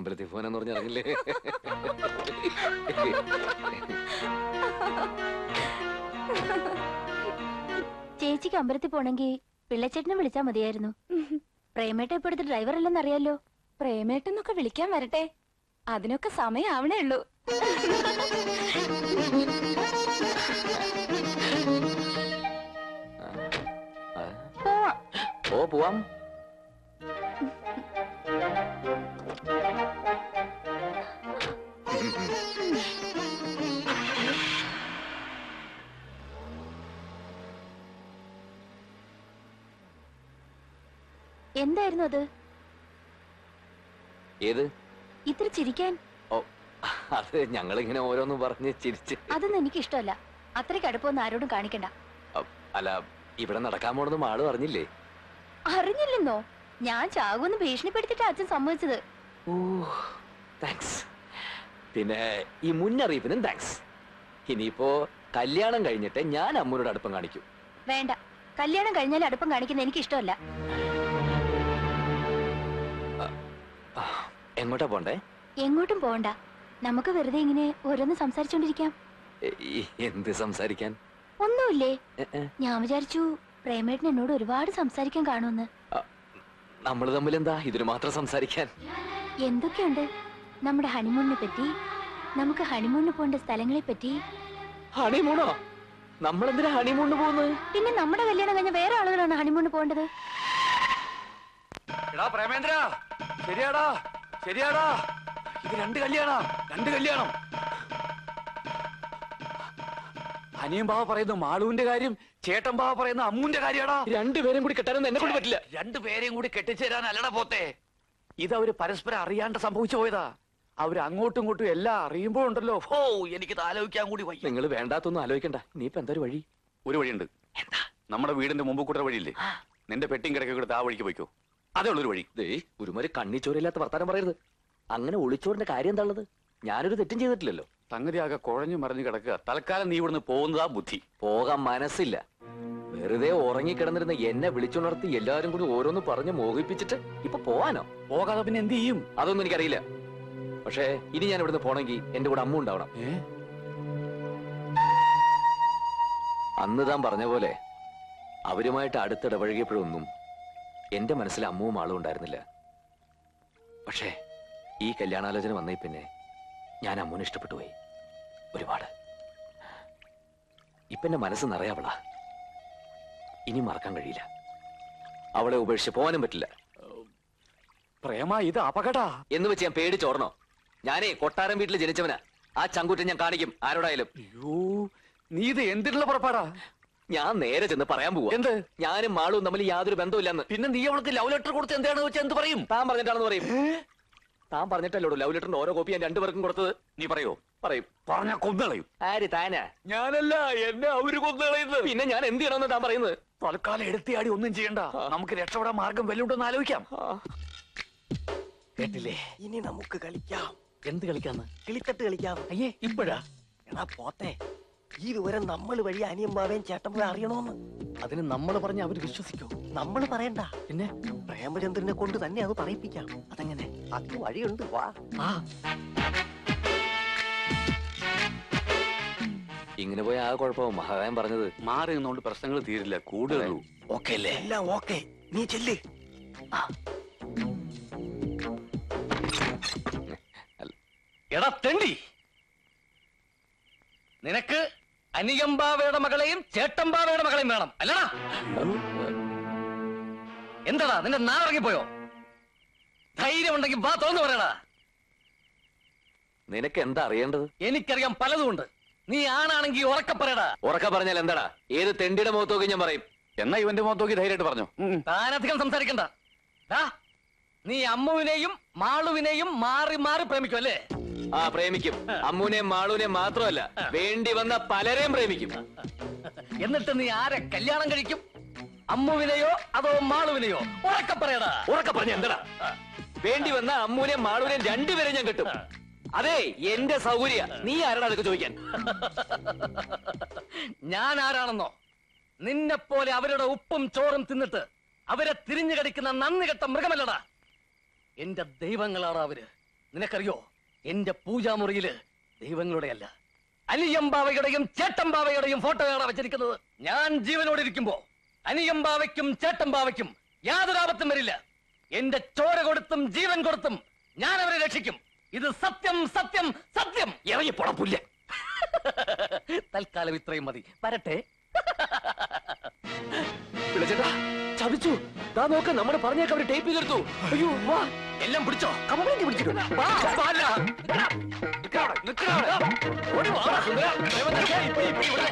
അമ്പലത്തിൽ പോകാനെന്ന് പറഞ്ഞിറങ്ങില്ലേ ചേച്ചിക്ക് അമ്പലത്തിൽ പോണെങ്കിൽ പിള്ളച്ചേട്ടനെ വിളിച്ചാ മതിയായിരുന്നു പ്രേമേട്ട ഇപ്പോഴത്തെ ഡ്രൈവർ അല്ലെന്ന് അറിയാലോ പ്രേമേട്ടെന്നൊക്കെ വിളിക്കാൻ വരട്ടെ അതിനൊക്കെ സമയാവണേ ഉള്ളൂ ആ, പോവാം ഓ പോവാം എന്തായിരുന്നു അത് ഏത് ഇത്ര ചിരിക്കാൻ ഓ അത് ഞങ്ങളിങ്ങനെ ഓരോന്ന് പറഞ്ഞ് ചിരിച്ച് അതൊന്നും എനിക്ക് ഇഷ്ടമല്ല അത്രയ്ക്ക് അടുപ്പമൊന്നും ആരോടും കാണിക്കണ്ട അ- അല്ല ഇവിടെ നടക്കാൻ പോണതും ആള് പറഞ്ഞില്ലേ അറിഞ്ഞില്ലെന്നോ ഞാൻ ചാകുമെന്ന് ഭീഷണിപ്പെടുത്തിട്ട് അച്ഛൻ സമ്മതിച്ചത് ഓ താങ്ക്സ് പിന്നെ ഈ മുന്നറിയിപ്പിനും താങ്ക്സ് ഇനിയിപ്പോ കല്യാണം കഴിഞ്ഞിട്ട് ഞാൻ അമ്മൂനോട് അടുപ്പം കാണിക്കും വേണ്ട കല്യാണം കഴിഞ്ഞാൽ അടുപ്പം കാണിക്കുന്ന എനിക്ക് ഇഷ്ടമല്ല ആ, എങ്ങോട്ടാ പോണ്ടേ എങ്ങോട്ടും പോകണ്ട നമുക്ക് വെറുതെ ഇങ്ങനെ ഓരോന്ന് സംസാരിച്ചോണ്ടിരിക്കാം എ- ഈ- എന്ത് സംസാരിക്കാൻ ഒന്നുമില്ലേ എ, എ, ഞാൻ വിചാരിച്ചു പ്രേമേട്ടൻ എന്നോട് ഒരുപാട് സംസാരിക്കാൻ കാണുമെന്ന് നമ്മള് തമ്മിൽ എന്താ ഇതിന് മാത്രം സംസാരിക്കാൻ എന്തൊക്കെയുണ്ട് നമ്മുടെ ഹണിമൂണിനെ പറ്റി നമുക്ക് ഹണിമൂണിന് പോകേണ്ട സ്ഥലങ്ങളെ പറ്റി ഹണിമൂണോ നമ്മളെന്തിനാ ഹണിമൂണിന് പോകുന്നത് പിന്നെ നമ്മുടെ കല്യാണം കഴിഞ്ഞ വേറെ ആളുകളാണ് ഹണിമൂണിന് പോകേണ്ടത് എടാ പ്രേമേന്ദ്ര ശരിയാടാ ശരിയാടാ ഇത് രണ്ട് കല്യാണം രണ്ട് കല്യാണം അനിയൻ ബാവ പറയുന്ന മാളുവിന്റെ കാര്യം ചേട്ടൻ ബാവ പറയുന്ന അമ്മുവിന്റെ കാര്യാടാ രണ്ടുപേരും കൂടി കെട്ടാനൊന്നും എന്നെ കൊണ്ട് പറ്റില്ല രണ്ടുപേരെയും കൂടി കെട്ടിച്ചേരാൻ അല്ലടാ പോത്തെ ഇത് അവര് പരസ്പരം അറിയാണ്ട് സംഭവിച്ചു പോയതാ അവര് അങ്ങോട്ടും ഇങ്ങോട്ടും എല്ലാം അറിയുമ്പോഴുണ്ടല്ലോ ഹോ എനിക്കിത് ആലോചിക്കാൻ കൂടി വയ്യ നിങ്ങൾ വേണ്ടാത്തൊന്നും ആലോചിക്കണ്ട നീ ഇപ്പൊ എന്തൊരു വഴി ഒരു വഴിയുണ്ട് എന്താ നമ്മുടെ വീടിന്റെ മുമ്പ് കൂട്ട വഴിയില്ലേ നിന്റെ പെട്ടിയും കിടക്കെ കൊടുത്ത് ആ വഴിക്ക് പോയിക്കോ അതേ ഉള്ളൊരു വഴി ദേ ഒരുമാതിരി കണ്ണിച്ചോരില്ലാത്ത വർത്താനം പറയരുത് അങ്ങനെ ഒളിച്ചോറിന്റെ കാര്യം എന്താ ഉള്ളത് ഞാനൊരു തെറ്റും ചെയ്തിട്ടില്ലല്ലോ സംഗതി ആകെ കുഴഞ്ഞു മറിഞ്ഞു കിടക്കുക തൽക്കാലം നീ ഇവിടുന്ന് പോകുന്നതാ ബുദ്ധി പോകാൻ മനസ്സില്ല വെറുതെ ഉറങ്ങിക്കിടന്നിരുന്ന എന്നെ വിളിച്ചുണർത്തി എല്ലാവരും കൂടി ഓരോന്ന് പറഞ്ഞ് മോഹിപ്പിച്ചിട്ട് ഇപ്പൊ പോവാനോ പോകാതെ പിന്നെ എന്ത് ചെയ്യും അതൊന്നും എനിക്കറിയില്ല പക്ഷേ ഇനി ഞാൻ ഇവിടുന്ന് പോണെങ്കിൽ എന്റെ കൂടെ അമ്മ ഉണ്ടാവണം ഏ അന്ന് താൻ പറഞ്ഞ പോലെ അവരുമായിട്ട് അടുത്തിടപഴകിയപ്പോഴൊന്നും എന്റെ മനസ്സിൽ അമ്മുവും ആളും ഉണ്ടായിരുന്നില്ല പക്ഷേ ഈ കല്യാണാലോചന വന്നേ പിന്നെ ഞാൻ അമ്മുവിനെ ഇഷ്ടപ്പെട്ടു പോയി ഒരുപാട് ഇപ്പൊ എന്റെ മനസ്സ് നിറയാവളാ ഇനി മറക്കാൻ കഴിയില്ല അവളെ ഉപേക്ഷിച്ച് പോകാനും പറ്റില്ല പ്രേമ ഇത് അപകടാ എന്ന് വെച്ച് ഞാൻ പേടിച്ചോടണോ ഞാനേ കൊട്ടാരം വീട്ടിൽ ജനിച്ചവനാ ആ ചങ്കുറ്റം ഞാൻ കാണിക്കും ആരോടായാലും അയ്യോ നീ ഇത് എന്തിനുള്ള പുറപ്പാടാ ഞാൻ നേരെ ചെന്ന് പറയാൻ പോവാ എന്ത് ഞാനും മാളും തമ്മിൽ യാതൊരു ബന്ധമില്ലെന്ന് പിന്നെ നീ അവൾക്ക് ലവ് ലെറ്റർ കൊടുത്ത് എന്താണെന്ന് വെച്ചാൽ എന്ത് പറയും താൻ പറഞ്ഞിട്ടാണെന്ന് പറയും താൻ പറഞ്ഞിട്ടല്ലോ ലവ് ലെറ്ററിന്റെ ഓരോ കോപ്പി ഞാൻ രണ്ടുപേർക്കും കൊടുത്തത് നീ പറയോ പറയും പറഞ്ഞ കൊന്നളയും ആര് താനാ ഞാനല്ല എന്നെ അവര് കൊന്നളയുന്നത് പിന്നെ ഞാൻ എന്ത് ചെയ്യണമെന്ന് താൻ പറയുന്നത് തൽക്കാലം എടുത്തിയാടി ഒന്നും ചെയ്യണ്ട നമുക്ക് രക്ഷപ്പെടാൻ മാർഗം വല്ലുണ്ടെന്ന് ആലോചിക്കാം കേട്ടില്ലേ ഇനി നമുക്ക് കളിക്കാം എന്ത് കളിക്കാന്ന് കിളിത്തട്ട് കളിക്കാം അയ്യേ ഇപ്പോഴാ എടാ പോത്തെ ഈ വിവരം നമ്മൾ വഴി അനിയമ്മാവേം ചേട്ടൻ അറിയണോന്ന് അതിന് നമ്മൾ പറഞ്ഞ അവര് വിശ്വസിക്കോ നമ്മൾ പറയണ്ട പിന്നെ പ്രേമചന്ദ്രനെ കൊണ്ട് തന്നെ അത് പറയിപ്പിക്കാം അതെങ്ങനെ അത് വഴിയുണ്ട് വാ ആ ഇങ്ങനെ പോയ ആ കുഴപ്പവും മഹാകായം പറഞ്ഞത് മാറി നിന്നുകൊണ്ട് പ്രശ്നങ്ങൾ തീരില്ല കൂടുതലൂ ഓക്കെ അല്ലേ എല്ലാം ഓക്കെ നീ ചെല്ല് എടാ തെണ്ടി നിനക്ക് അനിയമ്പാവയുടെ മകളെയും ചേട്ടമ്പാവയുടെ മകളെയും വേണം അല്ലടാ എന്താടാ നിന്റെ നാറിറങ്ങിപ്പോയോ ധൈര്യം ഉണ്ടെങ്കിൽ വാ തുറന്നു പറയടാ നിനക്ക് എന്താ അറിയേണ്ടത് എനിക്കറിയാം പലതുമുണ്ട് നീ ആണാണെങ്കിൽ ഉറക്കെ പറയടാ ഉറക്ക പറഞ്ഞാൽ എന്താടാ ഏത് തെണ്ടിയുടെ മുഖത്തോക്കി ഞാൻ പറയും എന്നാ ഇവന്റെ മുഖത്ത് നോക്കി ധൈര്യമായിട്ട് പറഞ്ഞു താനധികം സംസാരിക്കണ്ട ദാ, നീ അമ്മുവിനെയും മാളുവിനെയും മാറി മാറി പ്രേമിക്കും അല്ലേ ആ പ്രേമിക്കും അമ്മൂനെയും മാളൂനെയും മാത്രമല്ല വേണ്ടി വന്ന പലരെയും പ്രേമിക്കും എന്നിട്ട് നീ ആരെ കല്യാണം കഴിക്കും അമ്മുവിനെയോ അതോ മാളുവിനെയോ ഉറക്കെ പറയടാ ഉറക്ക പറഞ്ഞ എന്താടാ വേണ്ടി വന്ന അമ്മൂനെയും മാളൂനെയും രണ്ടുപേരെ ഞാൻ കിട്ടും അതെ എന്റെ സൗകര്യ നീ ആരാടാ അതൊക്കെ ചോദിക്കാൻ ഞാൻ ആരാണെന്നോ നിന്നെ പോലെ അവരുടെ ഉപ്പും ചോറും തിന്നിട്ട് അവരെ തിരിഞ്ഞു കടിക്കുന്ന നന്ദി കെട്ട മൃഗമല്ലടാ എന്റെ ദൈവങ്ങളാണ് അവര് നിനക്കറിയോ എന്റെ പൂജാമുറിയില് ദൈവങ്ങളുടെ അല്ല അനിയമ്പാവയുടെയും ചേട്ടമ്പാവയുടെയും ഫോട്ടോയാണ് വെച്ചിരിക്കുന്നത് ഞാൻ ജീവനോടെ ഇരിക്കുമ്പോ അനിയമ്പാവയ്ക്കും ചേട്ടമ്പാവയ്ക്കും യാതൊരു ആപത്തും വരില്ല എന്റെ ചോര കൊടുത്തും ജീവൻ കൊടുത്തും ഞാൻ അവരെ രക്ഷിക്കും ഇത് സത്യം സത്യം സത്യം ഇറങ്ങി പൊളപ്പില്ല തൽക്കാലം ഇത്രയും മതി വരട്ടെ പിള്ളച്ചേട്ടാ ചതിച്ചു ദാ നോക്ക നമ്മൾ പറഞ്ഞേക്ക് അവര് ടേപ്പ് ചെയ്തെടുത്തു അയ്യോ വാ എല്ലാം പിടിച്ചോ കംപ്ലൈന്റ് പിടിച്ചിട്ടുണ്ട് വാ, വാല. നിക്കടാ, നിക്കടാ, നിക്കടാ അവിടെ. ഓടി വാ, സുന്ദരാ. ദേവദാസേ, ഇപ്പൊ, ഇപ്പൊ ഇവിടെ.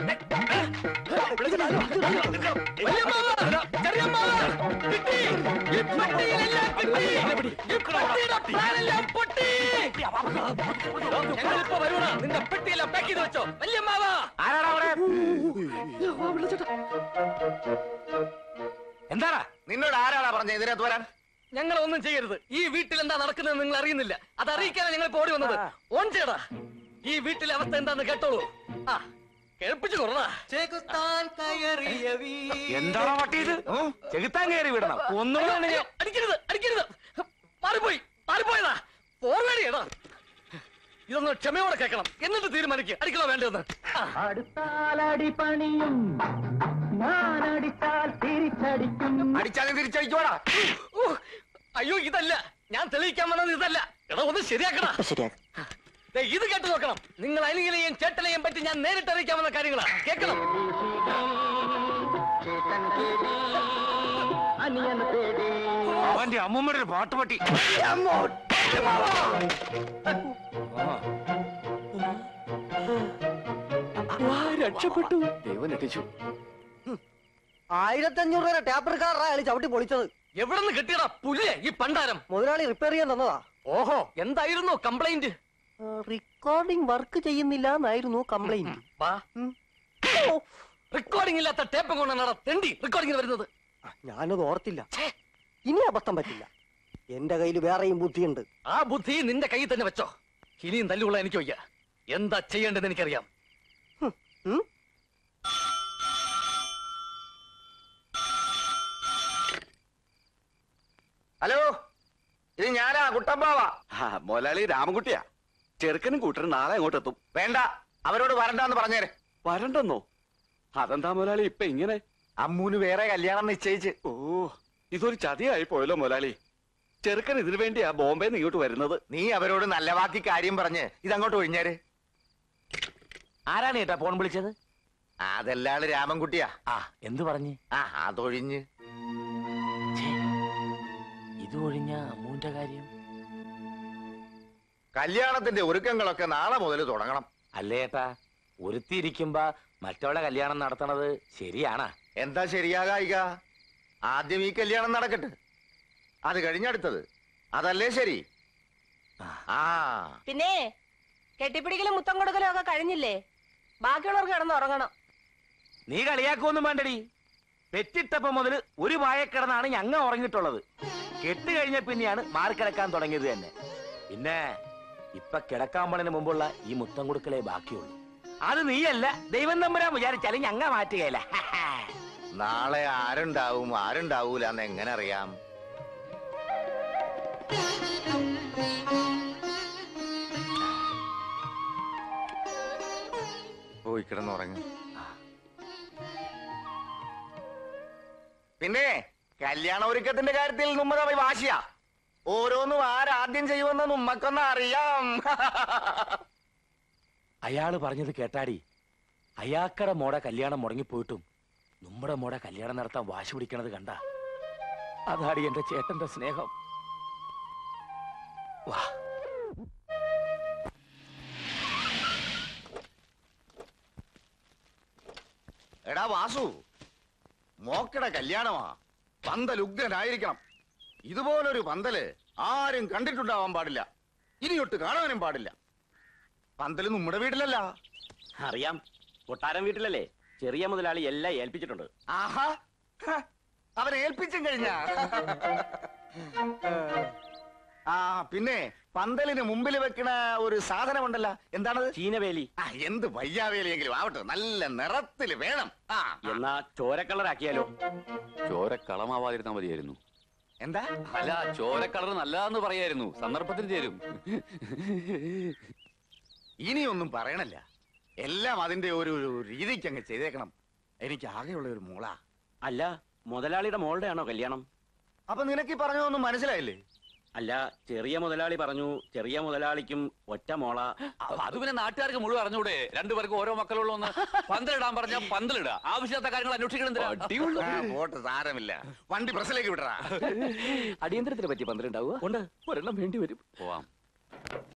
വല്യമ്മാവ, ചെറിയമ്മാവ, കിട്ടി. ഈ പെട്ടിയിലെല്ലാം കിട്ടി. ഈ പെട്ടിയുടെ പ്ലാനെല്ലാം പൊട്ടി. ഞങ്ങളിപ്പോ വരുവാണ്. നിന്റെ പെട്ടിയെല്ലാം പാക്ക് ചെയ്ത് വെച്ചോ വല്യമ്മാവ ആരാടാ അവിടെ എന്താടാ നിന്നോട് ആരാടാ പറഞ്ഞ ഇതിനകത്ത് വരാൻ ഞങ്ങൾ ഒന്നും ചെയ്യരുത് ഈ വീട്ടിൽ എന്താ നടക്കുന്നത് നിങ്ങൾ അറിയുന്നില്ല അത് അറിയിക്കാനാണ് ഞങ്ങൾ ഇപ്പൊ ഓടി വന്നത് ഓൺ ചെയ്യടാ ഈ വീട്ടിലെ അവസ്ഥ എന്താന്ന് കേട്ടോളൂ ആ കേൾപ്പിച്ചു കൊറടാ എന്താടാ പട്ടി ഇത് ചെകുത്താൻ കയറി വിടണം ഒന്നും അയ്യോ, അടിക്കരുത് അടിക്കരുത് മാറിപ്പോയി മാറിപ്പോയതാ ഫോർവേഡിയടാ ഇതൊന്ന് ക്ഷമയോടെ കേൾക്കണം എന്നിട്ട് തീരുമാനിക്കുക അടിക്കണോ വേണ്ടതെന്ന് ആ. അടിച്ചാലും തിരിച്ചടിക്കോടാ ഊ, അയ്യോ ഇതല്ല ഞാൻ തെളിയിക്കാൻ വന്നത് ഇതല്ല എടാ ഒന്ന് ശരിയാക്കടാ ശരിയാക്കാം ദേ, ഇത് കേട്ട് നോക്കണം നിങ്ങൾ അനിയനെയും ചേട്ടനെയും പറ്റി ഞാൻ നേരിട്ട് അറിയിക്കാവുന്ന കാര്യങ്ങളാ കേൾക്കണം അവന്റെ അമ്മൂമ്മയുടെ ഒരു പാട്ടുപട്ടി രക്ഷപ്പെട്ടു ദൈവം രക്ഷിച്ചു ആയിരത്തി അഞ്ഞൂറ് രൂപ ടാപ്പ് എടുക്കാറാ അയാൾ ചവിട്ടി പൊളിച്ചത് എവിടെ നിന്ന് കിട്ടിയടാ പുല്ലേ ഈ പണ്ടാരം മുതലാളി റിപ്പയർ ചെയ്യാൻ തന്നതാ ഓഹോ എന്തായിരുന്നു കംപ്ലൈന്റ് റെക്കോർഡിംഗ് വർക്ക് ചെയ്യുന്നില്ല എന്നായിരുന്നു കംപ്ലൈന്റ് വാ റെക്കോർഡിംഗ് ഇല്ലാത്ത ടേപ്പ് കൊണ്ടാണ് തെണ്ടി റെക്കോർഡിംഗ് വരുന്നത് ഞാനത് ഓർത്തില്ല ഇനി അബദ്ധം പറ്റില്ല എന്റെ കയ്യിൽ വേറെയും ബുദ്ധിയുണ്ട് ആ ബുദ്ധി നിന്റെ കയ്യിൽ തന്നെ വെച്ചോ ഇനിയും തല്ലുള്ള എനിക്ക് വയ്യ എന്താ ചെയ്യേണ്ടതെന്ന് എനിക്കറിയാം ഉം? ഹലോ ഇത് ഞാനാ കുട്ടമ്പാവാ മുതലാളി രാമൻകുട്ടിയാ ചെറുക്കനും കൂട്ടരും നാളെ അങ്ങോട്ട് എത്തും വേണ്ട അവരോട് വരണ്ടെന്ന് പറഞ്ഞേരെ വരണ്ടെന്നോ അതെന്താ മുതലാളി ഇപ്പൊ ഇങ്ങനെ അമ്മൂന് വേറെ കല്യാണം നിശ്ചയിച്ച് ഓ ഇതൊരു ചതിയായി പോയല്ലോ മുതലാളി ചെറുക്കൻ ഇതിനു വേണ്ടിയാ ബോംബെ ഇങ്ങോട്ട് വരുന്നത് നീ അവരോട് നല്ല വാക്കി കാര്യം പറഞ്ഞ് ഇതങ്ങോട്ട് ഒഴിഞ്ഞേര് ആരാണ് ഏട്ടാ ഫോൺ വിളിച്ചത് അതെല്ലാം രാമൻകുട്ടിയാ ആ എന്തു പറഞ്ഞു ആ അതൊഴിഞ്ഞ് ഇത് ഒഴിഞ്ഞ അമ്മൂന്റെ കാര്യം കല്യാണത്തിന്റെ ഒരുക്കങ്ങളൊക്കെ നാളെ മുതൽ തുടങ്ങണം അല്ലേ ഏട്ടാ ഒരുത്തിയിരിക്കുമ്പോ മറ്റവളെ കല്യാണം നടത്തണത് ശരിയാണാ എന്താ ശരിയാകായിക ആദ്യം ഈ കല്യാണം നടക്കട്ടെ അത് കഴിഞ്ഞടുത്തത് അതല്ലേ ശരി ആ പിന്നെ കെട്ടിപ്പിടിക്കലും മുത്തം കൊടുക്കലും ഒക്കെ കഴിഞ്ഞില്ലേ ബാക്കിയുള്ളവർക്ക് കിടന്ന് ഉറങ്ങണം നീ കളിയാക്കൊന്നും വേണ്ടടി പെറ്റിട്ടപ്പോ മുതൽ ഒരു വായക്കിടന്നാണ് ഞങ്ങ ഉറങ്ങിയിട്ടുള്ളത് കെട്ട് കഴിഞ്ഞ പിന്നെയാണ് മാറിക്കിടക്കാൻ തുടങ്ങിയത് തന്നെ പിന്നെ ഇപ്പൊ കിടക്കാൻ പോണതിന് മുമ്പുള്ള ഈ മുത്തം കൊടുക്കലേ ബാക്കിയുള്ളൂ അത് നീയല്ല ദൈവം തമ്പുരാൻ വിചാരിച്ചാലും ഞങ്ങ മാറ്റുകയില്ല നാളെ ആരുണ്ടാവും ആരുണ്ടാവൂല എന്ന് എങ്ങനെ അറിയാം പോയി കിടന്നുറങ്ങ പിന്നെ കല്യാണ ഒരുക്കത്തിന്റെ കാര്യത്തിൽ നമ്മ തമ്മിൽ വാശിയാ ഓരോന്നും ആരാദ്യം ചെയ്യുമെന്ന് നമ്മക്കൊന്ന് അറിയാം അയാള് പറഞ്ഞത് കേട്ടാടി അയാക്കടെ മോടെ കല്യാണം മുടങ്ങിപ്പോയിട്ടും നമ്മുടെ മോടെ കല്യാണം നടത്താൻ വാശി പിടിക്കണത് കണ്ട അതാടി എന്റെ ചേട്ടന്റെ സ്നേഹം വാ എടാ വാസു മോക്കടെ കല്യാണമാ പന്തൽ ഉഗ്രനായിരിക്കണം ഇതുപോലൊരു പന്തല് ആരും കണ്ടിട്ടുണ്ടാവാൻ പാടില്ല ഇനിയൊട്ട് കാണാനും പാടില്ല പന്തല് നമ്മുടെ വീട്ടിലല്ല അറിയാം കൊട്ടാരം വീട്ടിലല്ലേ ചെറിയ മുതലാളി എല്ലാം ഏൽപ്പിച്ചിട്ടുണ്ട് ആഹാ ഹ, അവനെ ഏൽപ്പിച്ചും കഴിഞ്ഞ ആ പിന്നെ പന്തലിന് മുമ്പിൽ വെക്കണ ഒരു സാധനമുണ്ടല്ലോ എന്താണത് ചീനവേലി ആ എന്ത് വയ്യാവേലിയെങ്കിലും ആവട്ടെ നല്ല നിറത്തില് വേണം ആ എന്നാ ചോര കളറാക്കിയാലോ ചോര കളമാവാതിരുന്നാ മതിയായിരുന്നു എന്താ അല്ല ചോര കളർ നല്ലതാന്ന് പറയായിരുന്നു സന്ദർഭത്തിന് ചേരും ഇനിയൊന്നും പറയണല്ല എല്ലാം അതിന്റെ ഒരു ഒരു രീതിക്ക് അങ്ങ് ചെയ്തേക്കണം എനിക്ക് ആകെയുള്ള ഒരു മോള അല്ല മുതലാളിയുടെ മോളുടെ ആണോ കല്യാണം അപ്പൊ നിനക്ക് ഈ പറഞ്ഞതൊന്നും മനസ്സിലായില്ലേ അല്ല ചെറിയ മുതലാളി പറഞ്ഞു ചെറിയ മുതലാളിക്കും ഒറ്റ മോള അപ്പൊ അത് പിന്നെ നാട്ടുകാർക്ക് മുഴുവൻ അറിഞ്ഞൂടെ രണ്ടുപേർക്ക് ഓരോ മക്കളുള്ളൂന്ന് പന്തലിടാൻ പറഞ്ഞാൽ പന്തലിടുക ആവശ്യത്തെ കാര്യങ്ങൾ അന്വേഷിക്കണം എന്തിനാ? ആ, പോട്ടെ സാരമില്ല വണ്ടി പ്രസിലേക്ക് വിടറാ അടിയന്തരത്തിന് പറ്റി പന്ത്രണ്ടാവുക ഉണ്ട് ഒരെണ്ണം വേണ്ടി വരും പോവാം